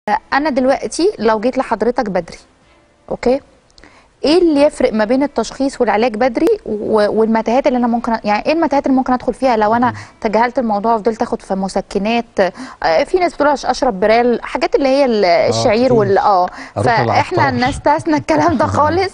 انا دلوقتي لو جيت لحضرتك بدري اوكي ايه اللي يفرق ما بين التشخيص والعلاج بدري و- والمتاهات اللي انا ممكن أ- يعني ايه المتاهات اللي ممكن ادخل فيها لو انا تجاهلت الموضوع وفضلت اخد في مسكنات آه، في ناس بتقول أش- اشرب برال حاجات اللي هي ال- الشعير كتير. وال اه أروح فاحنا للعطار. نستثنى الكلام ده خالص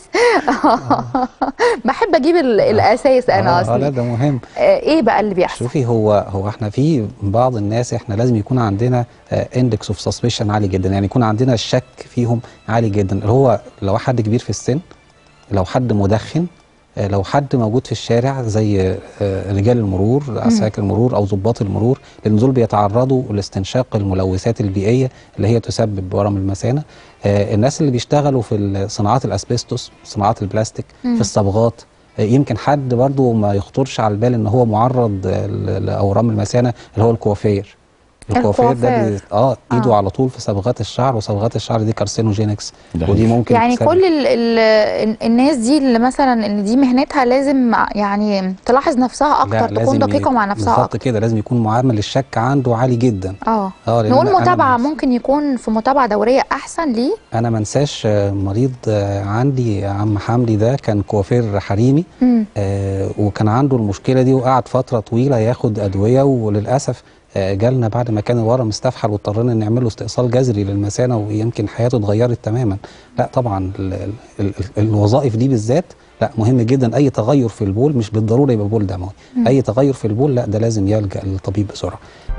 بحب اجيب ال- الاساس انا آه، آه، لا اصلي ده مهم آه، ايه بقى اللي بيحصل شوفي هو هو احنا في بعض الناس احنا لازم يكون عندنا اندكس اوف سسبشن عالي جدا يعني يكون عندنا الشك فيهم عالي جدا اللي هو لو حد كبير في السن لو حد مدخن آه، لو حد موجود في الشارع زي آه، رجال المرور عساكر المرور او ضباط المرور لان دول بيتعرضوا لاستنشاق الملوثات البيئيه اللي هي تسبب ورم المثانه آه، الناس اللي بيشتغلوا في صناعات الاسبستوس صناعات البلاستيك في الصبغات آه، يمكن حد برضو ما يخطرش على البال ان هو معرض آه، ل- لاورام المثانه اللي هو الكوافير الكوافير ده الكوافير. بي... اه ايده آه. على طول في صبغات الشعر وصبغات الشعر دي كارسينوجينكس ده ودي حقيقي. ممكن يعني تسبب- كل ال ال الناس دي اللي مثلا اللي دي مهنتها لازم يعني تلاحظ نفسها لا، اكتر لازم تكون ي- دقيقه مع نفسها بالظبط اكتر كده لازم يكون معامل الشك عنده عالي جدا اه اه لأن نقول أنا- أنا متابعه من- ممكن يكون في متابعه دوريه احسن ليه انا ما انساش آه، مريض آه، عندي عم حمدي ده كان كوافير حريمي مم. آه وكان عنده المشكله دي وقعد فتره طويله ياخد ادويه وللاسف آه جالنا بعد ما كان الورم استفحل واضطرينا نعمل له استئصال جذري للمثانه ويمكن حياته اتغيرت تماما لا طبعا ال ال ال الوظائف دي بالذات لا مهم جدا اي تغير في البول مش بالضروره يبقى بول دموي اي تغير في البول لا ده لازم يلجا للطبيب بسرعه